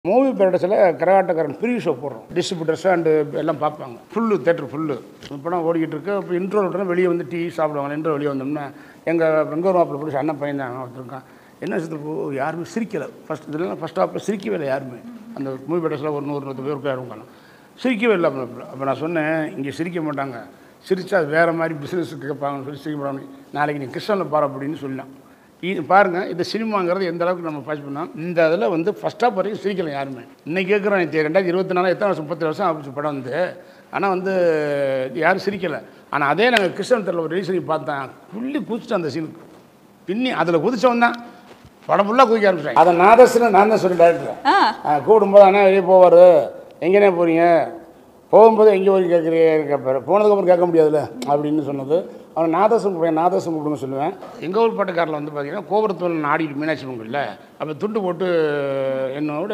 Movie பேரடஸில் Karagattakaran free show போடுறோம் distributors and எல்லாம் பார்ப்பாங்க ஃபுல்லு தேட்டர் ஃபுல்லு படம் ஓடிக்கிட்டு இருக்கு இப்போ இன்ட்ரோ விட்டோம் வெளியே வந்து டீ சாப்பிடுவாங்க இன்ட்ரோ வெளியே வந்தோம்னா எங்கள் வெங்கூர் மாப்பிள்ள பிடிச்ச அண்ணன் பையன் தான் ஒருத்தருக்கான் என்ன சித்து யாருமே சிரிக்கலை ஃபஸ்ட் இதெல்லாம் ஃபஸ்ட் ஹாப்பில் சிரிக்கவே இல்லை யாருமே அந்த மூவி பேரடஸில் ஒரு நூறு நூற்று பேருக்கு யாரும் காணும் சிரிக்கவே இல்லை அப்போ அப்போ நான் சொன்னேன் இங்கே சிரிக்க மாட்டாங்க சிரிச்சா அது வேறு மாதிரி பிஸ்னஸ் கேட்பாங்கன்னு சொல்லி சிரிக்க மாட்டாங்க நாளைக்கு நீ கிருஷ்ணனில் பாரு அப்படின்னு சொல்லலாம் இது பாருங்கள் இந்த சினிமாங்கிறது எந்த அளவுக்கு நம்ம பாஸ் பண்ணோம் இந்த இதில் வந்து ஃபஸ்ட் ஆஃப் வரைக்கும் சிரிக்கல யாருமே இன்னைக்கு கேட்குறோம் இது ரெண்டாயிரத்தி இருபத்தி நாலு எத்தனை வருஷம் முப்பத்தி வருஷம் ஆச்சு படம் வந்து ஆனால் வந்து யாரும் சிரிக்கலை ஆனால் அதே நாங்கள் கிருஷ்ணன் தெருவில் ஒரு ரீசன் பார்த்தேன் புள்ளி குதிச்சிட்டு அந்த சீனுக்கு பின்னி அதில் குதிச்சவன் தான் படம் ஃபுல்லாக குதிக்க ஆரம்பிச்சாங்க அதை நாதஸ்ன்னு நான் தான் சொல்லி டேரக்டர் கூப்பிடும்போது அண்ணா வெளியே போவார் எங்கேனே போகிறீங்க போகும்போது எங்கே போய் கேட்குறீங்க கேட்பாரு போனதுக்கப்புறம் கேட்க முடியாதுல்ல அப்படின்னு சொன்னது அவன் நாதசம் கூப்பிடுவேன் நாதசம் கூப்பிடுங்க சொல்லுவேன் எங்கள் ஊர் பாட்டுக்காரில் வந்து பார்த்தீங்கன்னா கோபுரத்தில் ஆடிட்டு மீனாட்சி பொங்கல்ல அப்போ துண்டு போட்டு என்னோட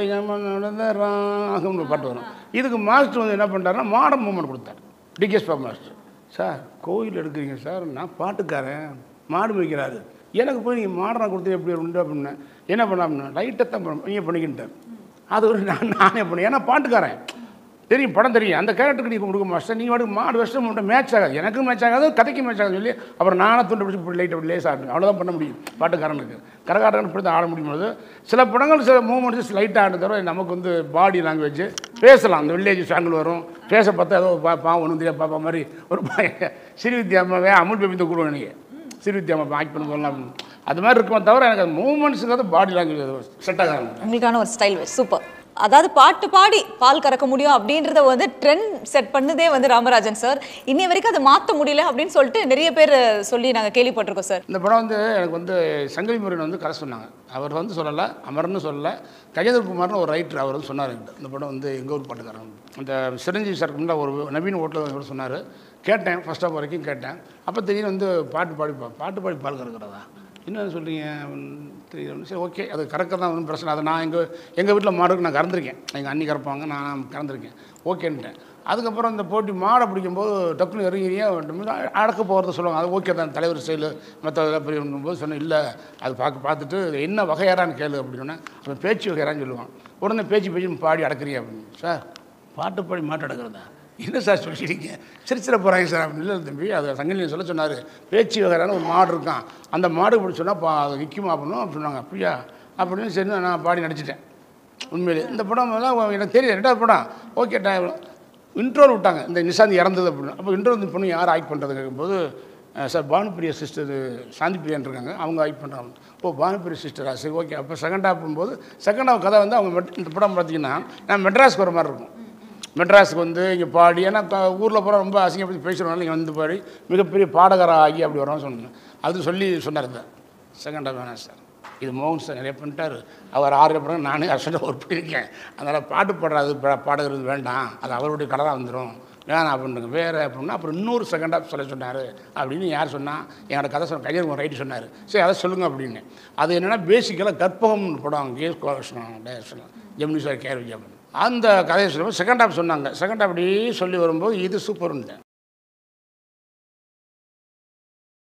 ராகம்னு ஒரு பாட்டு வரும் இதுக்கு மாஸ்டர் வந்து என்ன பண்ணிட்டாருன்னா மாடர்ன் மூமெண்ட் கொடுத்தார் டிகேஎஸ் பாபு மாஸ்டர் சார் கோயில் எடுக்கிறீங்க சார் நான் பாட்டுக்காரன் மாடு மேய்க்கிறாரு எனக்கு போய் நீங்கள் மாடர்னாக கொடுத்து எப்படி உண்டு அப்படின்னு என்ன பண்ணலாம்னு லைட்டை தான் நீங்கள் பண்ணிக்கிட்டேன் அது ஒரு நான் நானே பண்ணேன் ஏன்னா பாட்டுக்காரன் தெரியும் படம் தெரியும் அந்த கேரக்டருக்கு நீ கொடுக்க மாஸ்டர் நீங்கள் வாட்டுக்கு மாடு வருஷம் மட்டும் மேட்ச் ஆகாது எனக்கும் மேட்ச் ஆகாது கதைக்கு மேட்ச் ஆகாது சொல்லி அப்புறம் நானே துண்டு பிடிச்சி இப்படி லைட் அப்படி லேஸ் ஆகணும் அவ்வளோதான் பண்ண முடியும் பாட்டுக்காரனுக்கு கரகாரன் இப்படி தான் ஆட முடியும் போது சில படங்கள் சில மூமெண்ட்ஸ் லைட்டாக ஆட தவிர நமக்கு வந்து பாடி லாங்குவேஜ் பேசலாம் அந்த வில்லேஜ் சாங்கில் வரும் பேச பார்த்தா ஏதோ பா பா ஒன்றும் தெரியாது பாப்பா மாதிரி ஒரு பையன் சிறு வித்யாமாவே அமுல் பேபி தான் கூடுவேன் நீங்கள் சிறு வித்யாமா ஆக்ட் பண்ண சொல்லலாம் அப்படின்னு. அது மாதிரி இருக்குமே தவிர எனக்கு அந்த மூமெண்ட்ஸுங்கிறது பாடி லாங்குவேஜ் செட் ஆகாது உங்களுக்கான ஒரு ஸ்டைல் சூப்பர் அதாவது பாட்டு பாடி பால் கறக்க முடியும் அப்படின்றத வந்து ட்ரெண்ட் செட் பண்ணதே வந்து ராமராஜன் சார் இன்னி வரைக்கும் அதை மாற்ற முடியல அப்படின்னு சொல்லிட்டு நிறைய பேர் சொல்லி நாங்கள் கேள்விப்பட்டிருக்கோம் சார் இந்த படம் வந்து எனக்கு வந்து சங்கவி முருகன் வந்து கதை சொன்னாங்க அவர் வந்து சொல்லலை அமர்னு சொல்லலை கஜேந்திர குமார்னு ஒரு ரைட்டர் அவர் வந்து சொன்னார் என்கிட்ட இந்த படம் வந்து எங்கள் ஊர் பாட்டுக்காரன் அந்த சிரஞ்சீவி சாருக்கு முன்னாடி ஒரு நவீன ஓட்டில் அவர் சொன்னார் கேட்டேன் ஃபர்ஸ்ட் ஆஃப் வரைக்கும் கேட்டேன் அப்போ திடீர்னு வந்து பாட்டு பாடி பா- பாட்டு பாடி பால் கறக்கிறதா என்ன சொல்கிறீங்க தெரியும் சரி ஓகே அது கறக்க தான் ஒன்றும் பிரச்சனை அதை நான் எங்கள் எங்கள் வீட்டில் மாடுக்கு நான் கறந்துருக்கேன் எங்கள் அண்ணி கறப்பாங்க நான் கறந்துருக்கேன் ஓகேன்ட்டேன் அதுக்கப்புறம் இந்த போட்டி மாடை பிடிக்கும்போது டக்குனு இறங்கிறியே அடக்க போகிறத சொல்லுவாங்க அது ஓகே தான் தலைவர் ஸ்டைலு மற்ற இதெல்லாம் போது சொன்னேன் இல்லை அது பார்க்க பார்த்துட்டு இது என்ன வகையாரான்னு கேளு அப்படின்னா அவன் பேச்சு வகையாரான்னு சொல்லுவான் உடனே பேச்சு பேச்சு பாடி அடக்குறியா அப்படின்னு சார் பாட்டு பாடி மாட்டு அடக்கிறதா என்ன சார் சொல்லிட்டீங்க சிரிச்சிட போகிறாங்க சார் அப்படின்னு இல்லை தம்பி அது சங்கலியன் சொல்ல சொன்னார் பேச்சு வகையான ஒரு மாடு இருக்கான் அந்த மாடு பிடிச்சி சொன்னால் பா அது விற்குமா அப்படின்னு அப்படி சொன்னாங்க அப்படியா அப்படின்னு சரி நான் பாடி நடிச்சிட்டேன் உண்மையிலே இந்த படம் எல்லாம் எனக்கு தெரியும் ரெண்டாவது படம் ஓகே இன்ட்ரோல் விட்டாங்க இந்த நிஷாந்த் இறந்தது அப்படின்னு அப்போ இன்ட்ரோல் இந்த பொண்ணு யார் ஆக்ட் பண்ணுறது கேட்கும்போது அஹ், சார் பானுப்பிரியா சிஸ்டர் சாந்தி பிரியான் இருக்காங்க அவங்க ஆக்ட் பண்ணுறாங்க ஓ பானுப்பிரியா சிஸ்டரா சரி ஓகே அப்போ செகண்ட் ஹாஃப் போகும்போது செகண்ட் ஹாஃப் கதை வந்து அவங்க மெட்- இந்த படம் பார்த்தீங்கன்னா நான் மெட்ராஸ்க்கு வர மாதிரி இருக்கும் மெட்ராஸுக்கு வந்து இங்கே பாடி ஏன்னா ஊரில் போகிற ரொம்ப அசிங்கப்படி பேசுகிறவங்க இங்கே வந்து பாடி மிகப்பெரிய பாடகராக ஆகி அப்படி வரோம்னு சொன்னேன் அது சொல்லி சொன்னார் இந்த செகண்ட் ஹாஃப் வேணாம் சார் இது மோகன் சார் நிறைய பண்ணிட்டார் அவர் ஆறு பிறகு நானே அரசு ஒர்க் பண்ணியிருக்கேன் அதனால் பாட்டு பாடுறது பா- பாடுகிறது வேண்டாம் அது அவருடைய கலராக வந்துடும் வேணாம் அப்படின்னுங்க வேறு அப்படின்னா அப்புறம் இன்னொரு செகண்ட் ஹாஃப் சொல்ல சொன்னார் அப்படின்னு யார் சொன்னா என்னோட கதை சொன்ன கையர் ரைட்டு சொன்னார் சரி அதை சொல்லுங்கள் அப்படின்னு அது என்னென்னா பேசிக்கலாக கற்பகம்னு படம் கேஸ் கோஷன் டைரக்ஷன் ஜெமினி சார் கேர் விஜயம் அந்த கதையை சொல்லும்போது செகண்ட் ஹாஃப் சொன்னாங்க செகண்ட் ஹாஃப் அப்படியே சொல்லி வரும்போது இது சூப்பர்ன்ட்டேன்